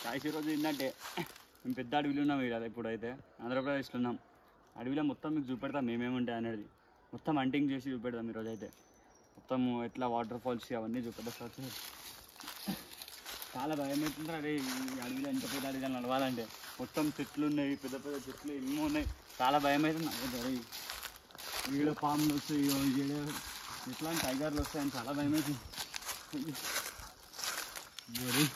కాశీ రోజు ఏంటంటే మేము పెద్ద అడవిలో ఉన్నాం ఇక్కడ ఇప్పుడైతే ఆంధ్రప్రదేశ్లో ఉన్నాం అడవిలో మొత్తం మీకు చూపెడతాం మేమేమి ఉంటాయి అనేది మొత్తం హంటింగ్ చేసి చూపెడతాం ఈరోజు అయితే మొత్తం ఎట్లా వాటర్ ఫాల్స్ అవన్నీ చూపెడతాం చాలా భయం అవుతుంది అరే ఈ అడవిలో ఎంత పెద్ద అడవిలో నడవాలంటే మొత్తం చెట్లు ఉన్నాయి పెద్ద పెద్ద చెట్లు ఎన్నో ఉన్నాయి చాలా భయం అవుతుంది నాకు అరే ఈడ పాములు వస్తాయి ఈడ ఎట్లా టైగర్లు వస్తాయని చాలా భయం అవుతుంది మరి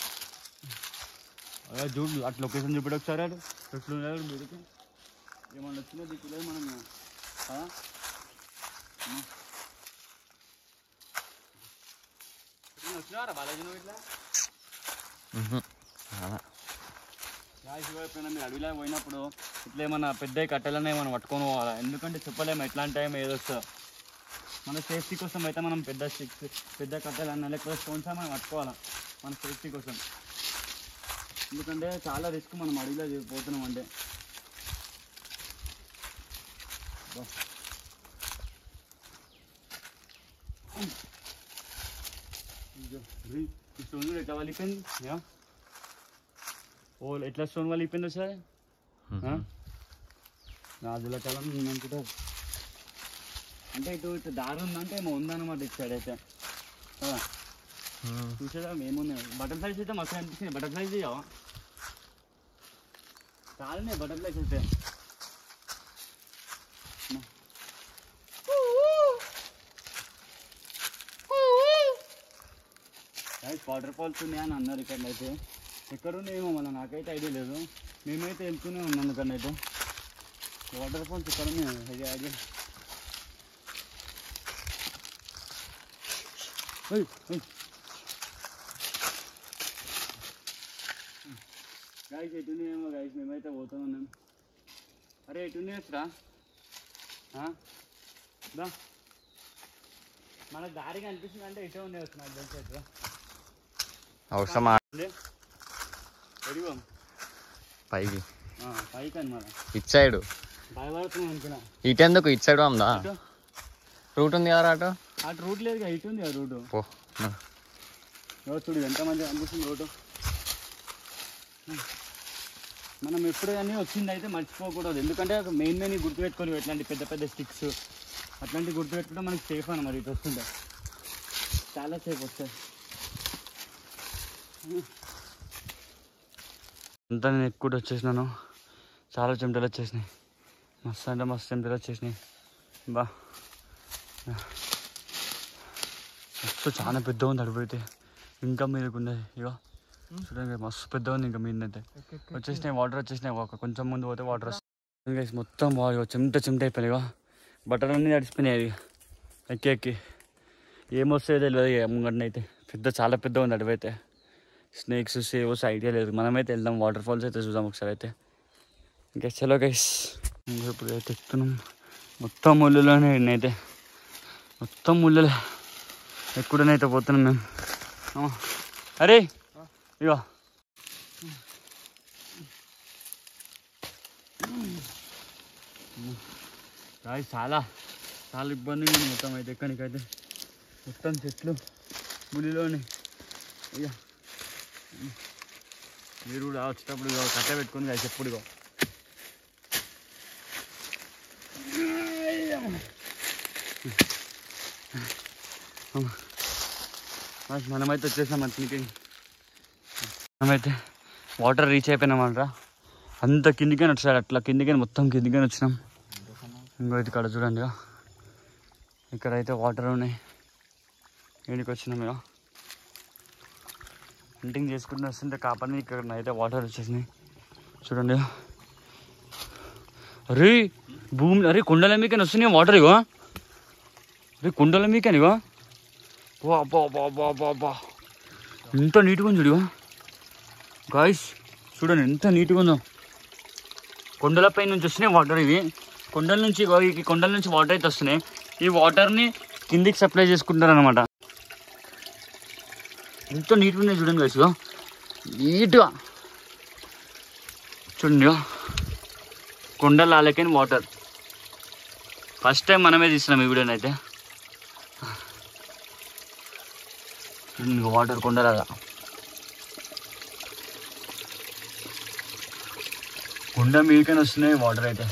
అదే చూడు అటు లొకేషన్ చూపెట్టి ఒకసారి అటు ఎట్లు ఉన్నాడు మీరుకి ఏమన్నా వచ్చినా దిక్కులేదు మనం కదా వచ్చినారా బాలాజీ నువ్వు ఇట్లా రాజు ఎప్పుడైనా మీరు అడవిలో పోయినప్పుడు ఇట్లా ఏమన్నా పెద్ద కట్టెలనే ఏమైనా పట్టుకొని పోవాలా ఎందుకంటే చెప్పలేము ఎట్లాంటి టైం ఏదొస్తో మన సేఫ్టీ కోసం అయితే మనం పెద్ద స్టిక్స్ పెద్ద కట్టెలన్నా లేకపోతే స్టోన్స్ మనం పట్టుకోవాలా మన సేఫ్టీ కోసం ఎందుకంటే చాలా రిస్క్ మనం అడవిలో చే- పోతున్నాం అంటే బా. ఇదిగో, రీ, ఈ స్టోన్ కూడా ఎట్లా వలిపోయింది యా ఓ ఎట్లా స్టోన్ వలిపోయిందో సార్ రాజుల కాలం అనుకుంటారు అంటే ఇటు ఇటు దారి ఉందంటే ఏమో ఉందన్నమాట ఇటు సైడ్ అయితే కదా చూసేదా ఏమున్నాయి బటర్ఫ్లైస్ అయితే మస్తు అనిపిస్తుంది బటర్ఫ్లైస్ ఇవ్వవా చాలానే బటర్ఫ్లైస్ అయితే వాటర్ ఫాల్స్ ఉన్నాయి అని అన్నారు ఇక్కడ అయితే ఎక్కడ ఉన్నాయేమో మళ్ళీ నాకైతే ఐడియా లేదు మేమైతే వెళ్తూనే ఉన్నాం ఇక్కడ అయితే వాటర్ ఫాల్స్ ఇక్కడ ఉన్నాయి అది అది ఓయ్, ఓయ్. గాయస్ ఎటున్నాయేమో గాయస్ మేమైతే పోతూ ఉన్నాం అరే ఎటున్నాయచ్చురా దా మన దారిగా అనిపిస్తుంది అంటే ఇటే ఉండేవచ్చు నాకు తెలిసి ఎట్లా అవసరమా ఎడిగో పైకి పైకి అనమాట ఇటు సైడ్ భయపడుతున్నాం అనుకున్నా ఇటెందుకు ఇటు సైడ్ ఉందా ఇటు రూట్ ఉంది కదా అటు అటు రూట్ లేదు ఇటు ఉంది ఆ రూటు పో ఎవరు చూడు ఎంత మంది అనిపిస్తుంది రోడ్డు మనం ఎప్పుడు కానీ వచ్చింది అయితే మర్చిపోకూడదు ఎందుకంటే మెయిన్ మెయిన్ గుర్తుపెట్టుకొని ఎట్లాంటి పెద్ద పెద్ద స్టిక్స్ అట్లాంటివి గుర్తుపెట్టుకుంటే మనకి సేఫ్ అని మరి ఇటు వస్తుంటే చాలా సేఫ్ వస్తాయి అంతా నేను ఎక్కువ వచ్చేసినాను చాలా చెమటలు వచ్చేసినాయి మస్తు అంటే మస్తు చెమటలు వచ్చేసినాయి బా మస్తు చాలా పెద్ద ఉంది అడిపోయితే ఇంకా మీదకు ఉన్నది ఇగో చూడండి మస్తు పెద్ద ఉంది ఇంకా మీదనైతే వచ్చేసినాయి వాటర్ వచ్చేసినాయి ఒక కొంచెం ముందు పోతే వాటర్ వస్తుంది guys, మొత్తం బాగా చెమట చెమట అయిపోయినాయి ఇగో బట్టలు అన్నీ తడిసిపోయినాయి అది ఎక్కి ఎక్కి ఏమొస్తాయో తెలియదు ఇక ముంగటనైతే పెద్ద చాలా పెద్ద ఉంది అడవైతే స్నేక్స్ సేవ్స్ ఐడియా లేదు మనమైతే వెళ్దాం వాటర్ ఫాల్స్ అయితే చూద్దాం ఒకసారి అయితే ఇంకా చలో గైస్ ఇప్పుడు అయితే ఎక్కుతున్నాం మొత్తం ముళ్ళులోనే అయితే మొత్తం ముళ్ళలే ఎక్కడనైతే పోతున్నాం మేము అమ్మా. అరే ఇగో రాయి చాలా చాలా ఇబ్బందిగా ఉంది మొత్తం అయితే ఎక్కడికైతే మొత్తం చెట్లు ములిలోని ఇక మీరు కూడా వచ్చేటప్పుడు ఇగో కట్ట పెట్టుకొని కాదు ఎప్పుడు ఇగో మరి మనమైతే వచ్చేసాం అతనికి మనమైతే వాటర్ రీచ్ అయిపోయినామంట అంత కిందికని వచ్చాడు అట్లా కిందికని మొత్తం కిందికని వచ్చినాం ఇంకో ఇది ఇక్కడ చూడండి ఇక. ఇక్కడైతే వాటర్ ఉన్నాయి వీడికి వచ్చినాం ఇక హంటింగ్ చేసుకుంటూ వస్తుంటే కాపాడి ఇక్కడ అయితే వాటర్ వచ్చేసినాయి చూడండి అరే భూమి అరే కుండల మీకని వస్తున్నాయి వాటర్ ఇగో అరే కుండల మీకని ఇగో వా బా బా బా బా బా ఎంత నీట్గా ఉంది చూడు గాయస్ చూడండి ఎంత నీట్గా ఉందో కొండలపై నుంచి వస్తున్నాయి వాటర్ ఇవి కొండల నుంచి ఇగో ఈ కొండల నుంచి వాటర్ అయితే వస్తున్నాయి ఈ వాటర్ని కిందికి సప్లై చేసుకుంటారు అనమాట ఎంత నీట్గా ఉన్నాయి చూడండి గాయస్ ఇగో నీట్గా చూడండి ఇగో కొండల ఆలకైన వాటర్ ఫస్ట్ టైం మనమే తీస్తున్నాం ఈ వీడియోని అయితే వాటర్ కొండలాగా కుండ మీదకైనా వస్తున్నాయి వాటర్ అయితే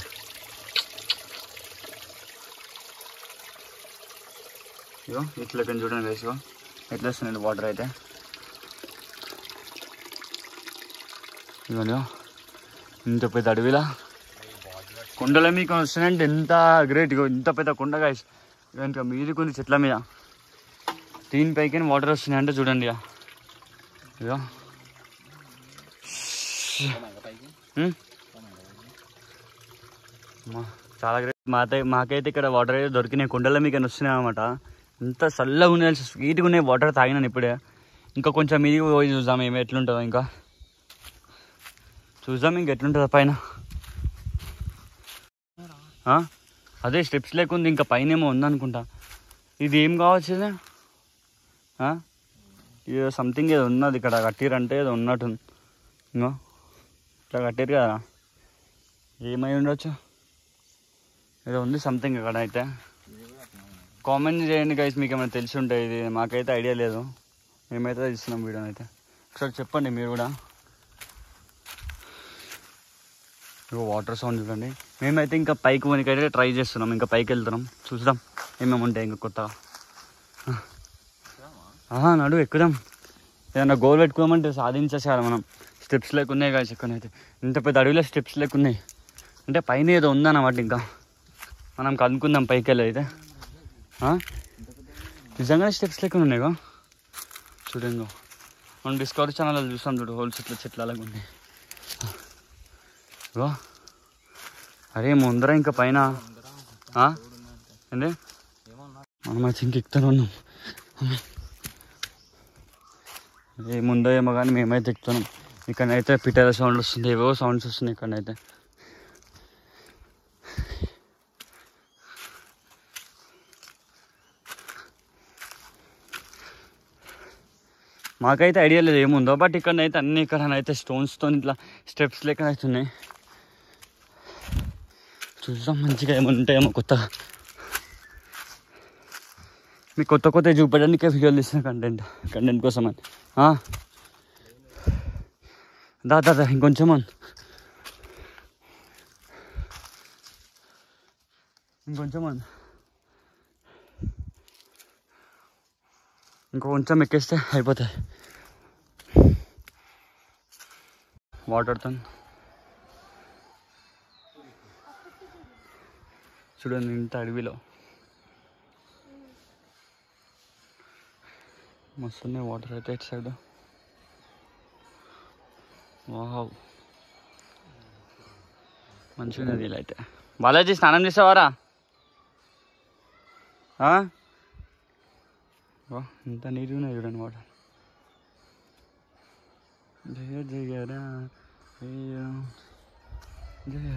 ఇగో ఇట్లా కానీ చూడండి guys, ఇగో ఎట్లా వస్తున్నాయి వాటర్ అయితే ఇగో ఇంత పెద్ద అడవిలా కొండల మీకు వస్తున్నాయంటే ఎంత గ్రేట్ ఇగో ఇంత పెద్ద కొండ గాయస్ ఇంకా మీది కొన్ని చెట్ల మీద దీనిపైకి వాటర్ వస్తున్నాయి అంటే చూడండి ఇక ఇగో ఉమ్. అమ్మా, చాలా గ్రేట్ మాత మాకైతే ఇక్కడ వాటర్ అయితే దొరికినాయి కొండల మీకు వస్తున్నాయి అనమాట ఇంత చల్లగా ఉన్నాయి స్వీట్గా ఉన్నాయి వాటర్ తాగినాను ఇప్పుడే ఇంకా కొంచెం మీది పోయి చూద్దాం ఏమి ఎట్లుంటుందో ఇంకా చూద్దాం ఇంక ఎట్లుంటుందో పైన ఆ? అదే స్టెప్స్ లేకుంది ఇంకా పైన ఏమో ఉందనుకుంటా ఇది ఏం కావచ్చు ఇది ఆ? ఇది సంథింగ్ ఏదో ఉన్నది ఇక్కడ కట్టిరంటే ఏదో ఉన్నట్టుంది ఇంకో ఇట్లా కట్టారు కదా ఏమై ఉండొచ్చు ఏదో ఉంది సంథింగ్ అక్కడ అయితే కామెంట్ చేయండి గైస్ మీకు ఏమైనా తెలిసి ఉంటాయి ఇది మాకైతే ఐడియా లేదు మేమైతే ఇస్తున్నాం వీడియో అయితే ఒకసారి చెప్పండి మీరు కూడా ఇగో వాటర్ సౌండ్ చూడండి మేమైతే ఇంకా పైకి పోనీకైతే ట్రై చేస్తున్నాం ఇంకా పైకి వెళ్తున్నాం చూద్దాం ఏమేమి ఉంటాయి ఇంకా కొత్తగా ఆహా నడు ఎక్కుదాం ఏదన్నా గోల్ పెట్టుకోమంటే సాధించేసారు మనం స్టెప్స్ లేకున్నాయి కాదు ఎక్కడైతే ఇంత పెద్ద అడవిలో స్టెప్స్ లేకున్నాయి అంటే పైన ఏదో ఉందన్నమాట ఇంకా మనం కనుక్కుందాం పైకి వెళ్ళి అయితే ఆ? నిజంగానే స్టెప్స్ లేకుండా ఉన్నాయిగా చూడండి మనం డిస్కవరీ ఛానల్ చూస్తాం చూడు హోల్ చెట్లు చెట్లు అలాగే ఉన్నాయి ఇగో అరే ముందర ఇంకా పైన ఆ? ఏంది మనం అయితే ఇంక ఎక్కుతానే ఉన్నాం ఏ ముందో ఏమో కానీ మేమైతే ఎక్కుతున్నాం ఇక్కడైతే పిటల సౌండ్ వస్తుంది ఏవో సౌండ్స్ వస్తున్నాయి ఇక్కడైతే మాకైతే ఐడియా లేదు ఏముందో బట్ ఇక్కడనైతే అన్ని ఇక్కడనైతే స్టోన్స్తో ఇట్లా స్టెప్స్ లెక్క అవుతున్నాయి చూద్దాం మంచిగా ఏమైనా ఉంటాయేమో కొత్తగా మీకు కొత్త కొత్త చూపించడానికే వీడియోలు తీసిన కంటెంట్ కంటెంట్ కోసం అని ఆ? దా దా దా ఇంకొంచెం అన్ ఇంకొంచెం అన్ ఇంకో కొంచెం ఎక్కేస్తే అయిపోతాయి వాటర్తో చూడండి ఇంత అడవిలో మస్తున్నాయి వాటర్ అయితే ఇటు సైడ్ వావ్ మంచిగా ఉన్నది ఇలా అయితే బాలాజీ స్నానం చేసావారా ఆ? వా ఇంత నీట్గా ఉన్నాయి చూడండి వాటర్ జయ జయరా జయ జయ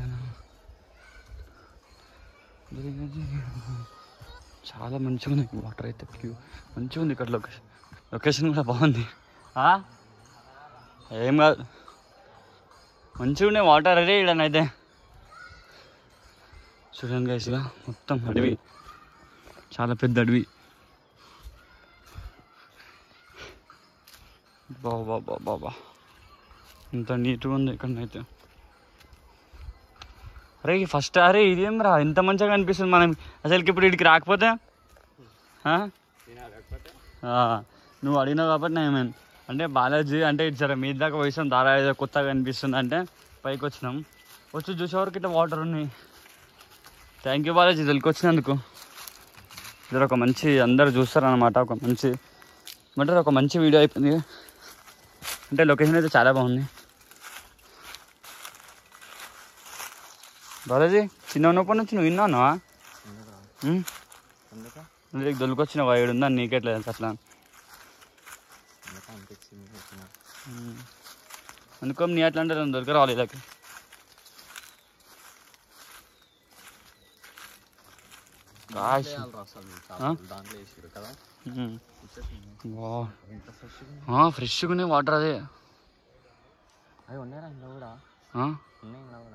జయ జయ చాలా మంచిగా ఉన్నాయి వాటర్ అయితే వ్యూ మంచిగా ఉంది ఇక్కడ లొకేషన్ లొకేషన్ కూడా బాగుంది ఆ? ఏం కాదు మంచిగా ఉన్నాయి వాటర్ అదే ఇడనైతే చూడండి guys ఇక మొత్తం అడవి చాలా పెద్ద అడవి బాబా బాబా బాబా ఇంత నీట్గా ఉంది ఇక్కడనైతే అరే ఫస్ట్ అరే ఇదేం రా ఇంత మంచిగా అనిపిస్తుంది మనం అసలుకి ఇప్పుడు ఇక్కడికి రాకపోతే ఆ? ఆ, నువ్వు అడిగినావు కాబట్టి నేను ఏమైనా అంటే బాలాజీ అంటే ఇటు సరే మీ దాకా పోయిస్తాం దారా ఏదో కొత్తగా అనిపిస్తుంది అంటే పైకి వచ్చినాం వచ్చి చూసే వరకు ఇట్లా వాటర్ ఉన్నాయి థ్యాంక్ యూ బాలాజీ ఇదికి వచ్చినందుకు ఇది ఒక మంచి అందరు చూస్తారనమాట ఒక మంచి ఏమంటారు ఒక మంచి వీడియో అయిపోయింది అంటే లొకేషన్ అయితే చాలా బాగుంది బాలాజీ చిన్న ఉన్నప్పటి నుంచి నువ్వు విన్నాను నీకు దొరికొచ్చిన ఏడు ఉందని నీకెట్లేదు అట్లా ఉమ్. అందుకో నీ అట్లా అంటే దొరక రావాలి ఇలాకి కాశ్ ఆ? దాంట్లో వేసారు కదా ఉమ్. వా ఫ్రెష్గా ఉన్నాయి వాటర్ అదే అవి ఉన్నారా ఇంట్లో కూడా ఆ? ఉన్నాయి ఇంట్లో కూడా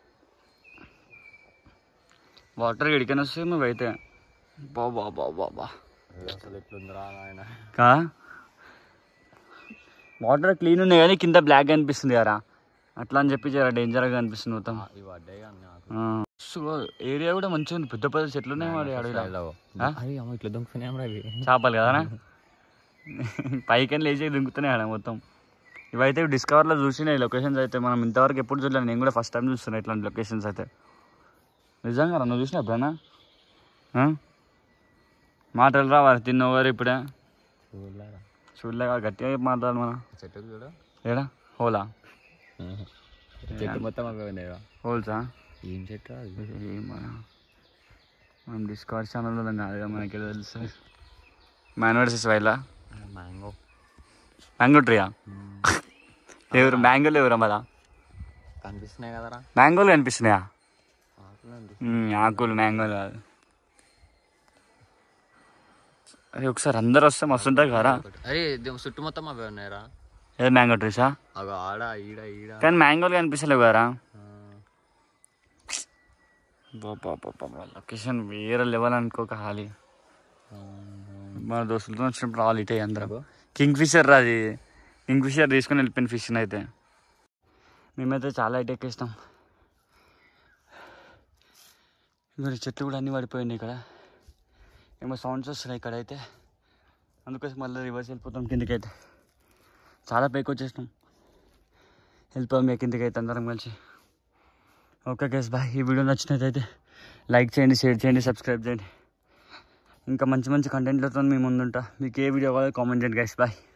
వాటర్ ఎడికైనా వస్తే నువ్వు అయితే బాబా బాబా బాబా అసలు ఎట్లుందిరా ఆయన కా వాటర్ క్లీన్ ఉన్నాయి కానీ కింద బ్లాక్ అనిపిస్తుంది కదా అట్లా అని చెప్పి జర డేంజర్గా అనిపిస్తుంది మొత్తం ఇవి పడ్డాయి అన్నీ నాకు ఆ, సో ఏరియా కూడా మంచిగా ఉంది పెద్ద పెద్ద చెట్లు ఉన్నాయి మరి అడవిలో ఆ? అవి అమ్మ ఇట్లా దొంగకున్నాం అవి చేపలు కదనా పైకి లేచి దుంకుతున్నాయి ఆడ మొత్తం ఇవైతే డిస్కవర్లో చూసినాయి లొకేషన్స్ అయితే మనం ఇంతవరకు ఎప్పుడు చూడలేదు నేను కూడా ఫస్ట్ టైం చూస్తున్నా ఇట్లాంటి లొకేషన్స్ అయితే నిజంగా రా, నువ్వు చూసినా ఎప్పుడైనా ఆ? మాటలు రావాలి తిన్నావు గారు ఇప్పుడే చూడలేరా చూడలేక గట్టిగా చెప్పు మాట్లాడాలి మనం చెట్టుకు చూడు ఏడా హోలా చెట్టు మొత్తం అవే ఉన్నాయిరా హోల్సా ఏం చెట్టు అది ఏమో మనం డిస్కవర్ ఛానల్లో కాదుగా మనకి ఎలా తెలుసు మ్యాన్వర్సెస్ వైలా మ్యాంగో మ్యాంగో ట్రీయా ఎవరు మ్యాంగోలు ఎవరు మళ్ళా కనిపిస్తున్నాయి కదరా మ్యాంగోలు కనిపిస్తున్నాయా ఆకులు ఉంది మ్మ్, ఆకులు మ్యాంగోలు కాదు అరే ఒకసారి అందరు వస్తే మస్తు ఉంటుంది కదా అరే ఇది చుట్టూ మొత్తం అవే ఉన్నాయిరా ఏదో మ్యాంగో ట్రీసా అగో ఆడ ఈడ ఈడ కానీ మ్యాంగోలు కనిపిస్తలేవు కదా ఆ, లొకేషన్ వేరే లెవెల్ అనుకోక హాలి ఆ, మన దోస్తులతో వచ్చినప్పుడు రావాలి ఇటే అందరం అగో. కింగ్ ఫిషర్ అది కింగ్ ఫిషర్ తీసుకుని వెళ్ళిపోయిన ఫిష్ అయితే మేమైతే చాలా ఇటు ఎక్కేస్తాం ఇక్కడ చెట్లు కూడా అన్నీ పడిపోయినాయి ఇక్కడ ఏమో సౌండ్స్ వస్తున్నాయి ఇక్కడైతే అందుకోసం మళ్ళీ రివర్స్ వెళ్ళిపోతాం కిందకైతే చాలా పైకి వచ్చేసినాం వెళ్ళిపోయాం ఇక కిందకి అయితే అందరం కలిసి ఓకే గైస్ బాయ్ ఈ వీడియో నచ్చినట్టయితే లైక్ చేయండి షేర్ చేయండి సబ్స్క్రైబ్ చేయండి ఇంకా మంచి మంచి కంటెంట్లతో మీ ముందుంటా మీకు ఏ వీడియో కావాలో కామెంట్ చేయండి గైస్ బాయ్